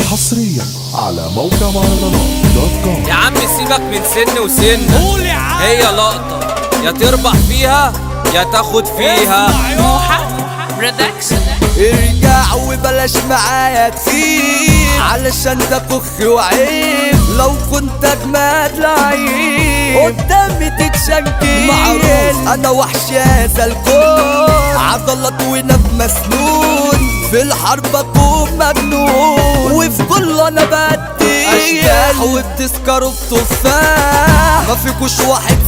حصريا على موقع مهرجانات دوت كوم يا عم سيبك من سن وسن قول يا عم هي لقطة يا تربح فيها يا تاخد فيها موحة برودكشن ارجع وبلاش معايا كتير علشان ده كخ وعيب لو كنت اجمد لعيب قدامي تتشنكل معروف انا وحش هذا الكون عضلات ونب مسنون في الحرب اكون مجنون وفي كل انا بدي اشباح وبتسكروا بتفاح ما فيكوش واحد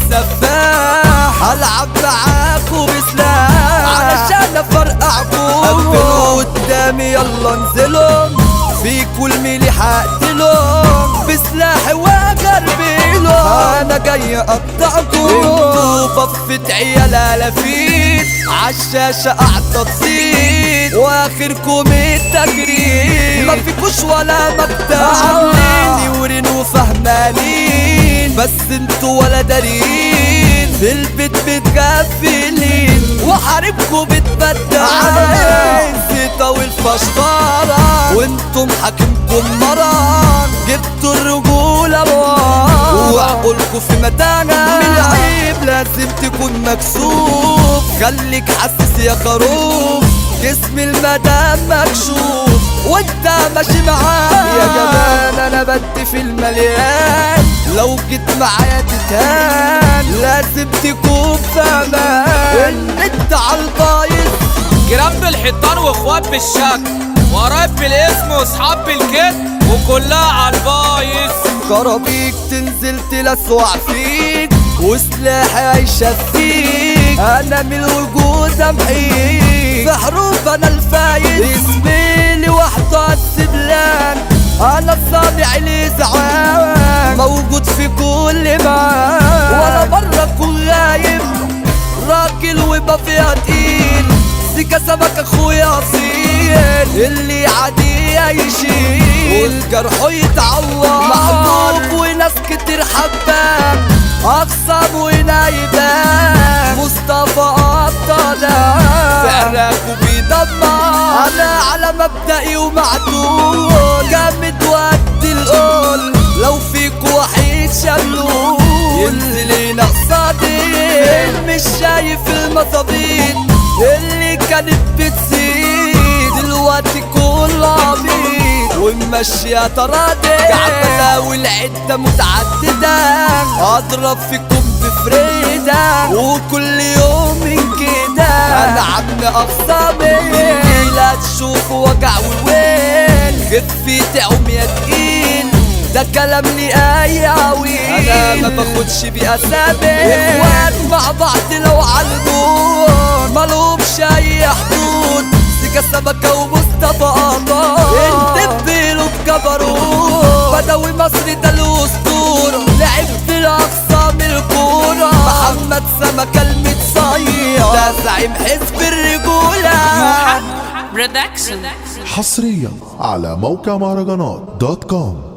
سفاح العب معاكوا بسلاح علشان افرقعكم قبلوا قدامي يلا انزلوا في كل ميلي هقتلهم بسلاحي واجربيلهم انا جاي اقطعكم انتوا بفة عيال الافيت عالشاشة قاعدة تصيد واخركم التجريد ما فيكوش ولا مكتب عاملين ورين وفهمانين بس انتوا ولا دارين في البيت بتغفلين وحاربكوا بتبدع الزيطة والفشخرة وانتم حاكمكم مرض جبتوا الرجولة بوار وعقولكوا في متانة من العيب لازم تكون مكسوف خليك حسس يا خروف جسم المدام مكشوف وانت ماشي معاه يا جمال انا بدي في المليان لو جيت معايا تتهان لازم تكون فاهمان انت عالبايظ جيران بالحيطان واخوات بالشك وقرايب بالاسم واصحاب بالكد وكلها عالبايظ كرابيك تنزل تلسوع فيك وسلاحي هيشفيك انا من الوجود امحيك في حروف انا الفايز اسمي لوحده السبلان انا الصابع الازعاج موجود في كل مكان ولا مرة اكون غايب راجل ويبقى فيها تقيل سيكا سمك اخويا اصيل اللي عادي يشيل والجرح يتعور محبوب وناس كتير حبان اقسم ونايبان مصطفى ابطال سعرك وبيدمر انا على مبدئي ومعدول جامد وقد القول لو فيك وحيد شملول ينزل نقصادي مش شايف المصابيح اللي كانت بتزيد دلوقتي كل عبيد وماشية تراضي عمالة والعدة متعددة اضرب فيكم بفريدة وكل يوم من كده انا عم اخصامي لا تشوف وجع وويل خفيت عم يا تقيل ده كلام لي اي عويل انا ما باخدش باسامي اخوات مع بعض لو عالجون مالهمش اي حدود سيكا سمكة ومصطفى قطار انت بيلو بجبروت بدوي مصري ده الاسطورة لعبت الاقصى من الكورة محمد سمكة المتصير ده زعيم حزب الرجولة برودكشن حصريا على موقع مهرجانات دوت كوم